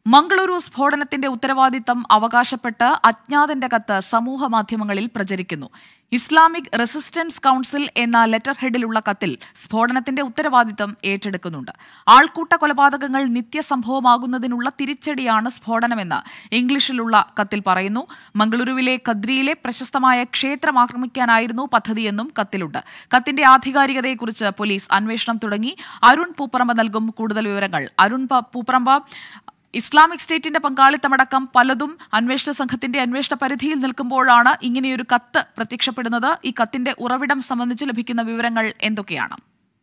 മംഗളൂരു സ്ഫോടനത്തിന്റെ ഉത്തരവാദിത്തം അവകാശപ്പെട്ട് അജ്ഞാതന്റെ കത്ത് സമൂഹ മാധ്യമങ്ങളിൽ പ്രചരിക്കുന്നു ഇസ്ലാമിക് റെസിസ്റ്റൻസ് കൗൺസിൽ എന്ന ലെറ്റർ ഹെഡിലുള്ള കത്തിൽ സ്ഫോടനത്തിന്റെ ഉത്തരവാദിത്തം ഏറ്റെടുക്കുന്നുണ്ട് ആൾക്കൂട്ട കൊലപാതകങ്ങൾ നിത്യസംഭവമാകുന്നതിനുള്ള തിരിച്ചടിയാണ് സ്ഫോടനമെന്ന് ഇംഗ്ലീഷിലുള്ള കത്തിൽ പറയുന്നു മംഗളൂരുവിലെ കദ്രിയിലെ പ്രശസ്തമായ ക്ഷേത്രം ആക്രമിക്കാനായിരുന്നു പദ്ധതിയെന്നും കത്തിലുണ്ട് കത്തിന്റെ ആധികാരികതയെക്കുറിച്ച് പോലീസ് അന്വേഷണം തുടങ്ങി അരുൺ പൂപ്പറമ്പ നൽകും കൂടുതൽ വിവരങ്ങൾ അരുൺ പ- പൂപ്പറമ്പ ഇസ്ലാമിക് സ്റ്റേറ്റിന്റെ പങ്കാളിത്തമടക്കം പലതും അന്വേഷണ സംഘത്തിന്റെ അന്വേഷണ പരിധിയിൽ നിൽക്കുമ്പോഴാണ് ഇങ്ങനെയൊരു കത്ത് പ്രത്യക്ഷപ്പെടുന്നത് ഈ കത്തിന്റെ ഉറവിടം സംബന്ധിച്ച് ലഭിക്കുന്ന വിവരങ്ങൾ എന്തൊക്കെയാണ്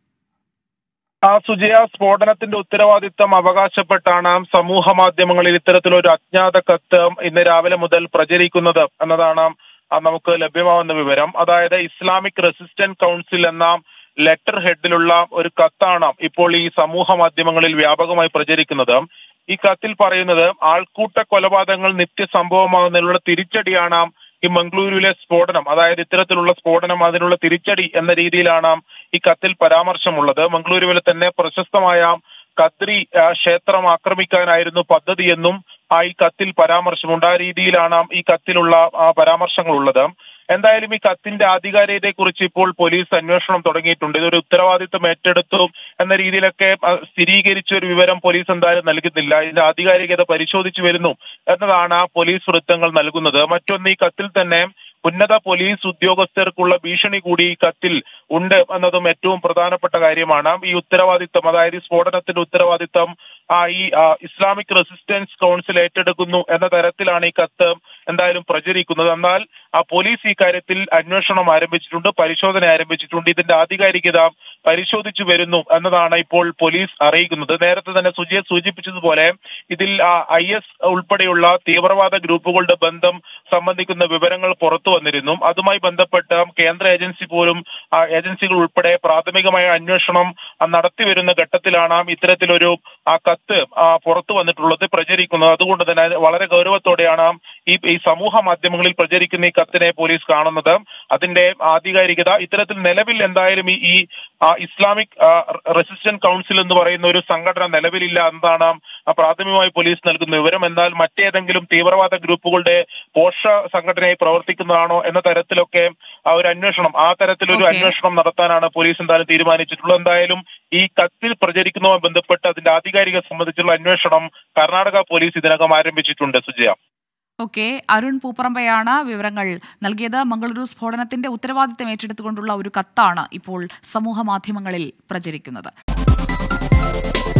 ആ സുജയ സ്ഫോടനത്തിന്റെ ഉത്തരവാദിത്തം അവകാശപ്പെട്ടാണ് സമൂഹ മാധ്യമങ്ങളിൽ ഇത്തരത്തിലൊരു അജ്ഞാത കത്ത് ഇന്ന് രാവിലെ മുതൽ പ്രചരിക്കുന്നത് എന്നതാണ് ആ നമുക്ക് ലഭ്യമാവുന്ന വിവരം അതായത് ഇസ്ലാമിക് റെസിസ്റ്റന്റ് കൗൺസിൽ എന്ന ലെറ്റർ ഹെഡിലുള്ള ഒരു കത്താണ് ഇപ്പോൾ ഈ സമൂഹ മാധ്യമങ്ങളിൽ വ്യാപകമായി പ്രചരിക്കുന്നത് ഈ കത്തിൽ പറയുന്നത് ആൾക്കൂട്ട കൊലപാതകങ്ങൾ നിത്യസംഭവമാകുന്നതിനുള്ള തിരിച്ചടിയാണ് ഈ മംഗളൂരുവിലെ സ്ഫോടനം അതായത് ഇത്തരത്തിലുള്ള സ്ഫോടനം അതിനുള്ള തിരിച്ചടി എന്ന രീതിയിലാണ് ഈ കത്തിൽ പരാമർശമുള്ളത് മംഗളൂരുവിലെ തന്നെ പ്രശസ്തമായ കദ്രി ആ, ക്ഷേത്രം ആക്രമിക്കാനായിരുന്നു പദ്ധതിയെന്നും ആ ഈ കത്തിൽ പരാമർശമുണ്ട് ആ രീതിയിലാണ് ഈ കത്തിലുള്ള ആ, പരാമർശങ്ങളുള്ളത് എന്തായാലും ഈ കത്തിന്റെ ആധികാരികതയെക്കുറിച്ച് ഇപ്പോൾ പോലീസ് അന്വേഷണം തുടങ്ങിയിട്ടുണ്ട് ഇതൊരു ഉത്തരവാദിത്വം ഏറ്റെടുത്തു എന്ന രീതിയിലൊക്കെ ആ, സ്ഥിരീകരിച്ച ഒരു വിവരം പോലീസ് എന്തായാലും നൽകുന്നില്ല ഇതിന്റെ ആധികാരികത പരിശോധിച്ചു വരുന്നു എന്നതാണ് ആ പോലീസ് വൃത്തങ്ങൾ നൽകുന്നത് മറ്റൊന്ന് ഈ കത്തിൽ തന്നെ ഉന്നത പോലീസ് ഉദ്യോഗസ്ഥർക്കുള്ള ഭീഷണി കൂടി ഈ കത്തിൽ ഉണ്ട് എന്നതും ഏറ്റവും പ്രധാനപ്പെട്ട കാര്യമാണ് ഈ ഉത്തരവാദിത്തം അതായത് ഈ സ്ഫോടനത്തിന്റെ ഉത്തരവാദിത്തം ആ, ഈ ആ, ഇസ്ലാമിക് റെസിസ്റ്റൻസ് കൗൺസിൽ ഏറ്റെടുക്കുന്നു എന്ന തരത്തിലാണ് ഈ കത്ത് എന്തായാലും പ്രചരിക്കുന്നത് എന്നാൽ ആ പോലീസ് ഈ കാര്യത്തിൽ അന്വേഷണം ആരംഭിച്ചിട്ടുണ്ട് പരിശോധന ആരംഭിച്ചിട്ടുണ്ട് ഇതിന്റെ ആധികാരികത പരിശോധിച്ചു വരുന്നു എന്നതാണ് ഇപ്പോൾ പോലീസ് അറിയിക്കുന്നത് നേരത്തെ തന്നെ സുജിയെ സൂചിപ്പിച്ചതുപോലെ ഇതിൽ ഐ എസ് ഉൾപ്പെടെയുള്ള തീവ്രവാദ ഗ്രൂപ്പുകളുടെ ബന്ധം സംബന്ധിക്കുന്ന വിവരങ്ങൾ പുറത്തു വന്നിരുന്നു അതുമായി ബന്ധപ്പെട്ട് കേന്ദ്ര ഏജൻസി പോലും ആ, ഏജൻസികൾ ഉൾപ്പെടെ പ്രാഥമികമായ അന്വേഷണം ആ, നടത്തിവരുന്ന ഘട്ടത്തിലാണ് ഇത്തരത്തിലൊരു ആ കത്ത് ആ, പുറത്തു വന്നിട്ടുള്ളത് പ്രചരിക്കുന്നത് അതുകൊണ്ട് തന്നെ വളരെ ഗൗരവത്തോടെയാണ് ഈ ഈ സമൂഹ മാധ്യമങ്ങളിൽ പ്രചരിക്കുന്ന ഈ കത്തിനെ പോലീസ് കാണുന്നത് അതിന്റെ ആധികാരികത ഇത്തരത്തിൽ നിലവിൽ എന്തായാലും ഈ ഈ ആ, ഇസ്ലാമിക് ആ, റെസിസ്റ്റന്റ് കൗൺസിൽ എന്ന് പറയുന്ന ഒരു സംഘടന നിലവിലില്ല എന്നതാണ് ആ, പ്രാഥമികമായി പോലീസ് നൽകുന്ന വിവരം എന്നാൽ മറ്റേതെങ്കിലും തീവ്രവാദ ഗ്രൂപ്പുകളുടെ പോഷ സംഘടനയായി പ്രവർത്തിക്കുന്നതാണോ എന്ന തരത്തിലൊക്കെ ആ ഒരു അന്വേഷണം ആ തരത്തിലൊരു Okay. അന്വേഷണം നടത്താനാണ് പോലീസ് എന്തായാലും തീരുമാനിച്ചിട്ടുള്ളത് എന്തായാലും ഈ കത്തിൽ പ്രചരിക്കുന്നതുമായി ബന്ധപ്പെട്ട് അതിന്റെ ആധികാരിക സംബന്ധിച്ചുള്ള അന്വേഷണം കർണാടക പോലീസ് ഇതിനകം ആരംഭിച്ചിട്ടുണ്ട് സുജയ ഓക്കെ അരുൺ പൂപ്പറമ്പയാണ് വിവരങ്ങൾ നൽകിയത് മംഗളൂരു സ്ഫോടനത്തിന്റെ ഉത്തരവാദിത്തം ഏറ്റെടുത്തുകൊണ്ടുള്ള ഒരു കത്താണ് ഇപ്പോൾ സമൂഹ മാധ്യമങ്ങളിൽ പ്രചരിക്കുന്നത്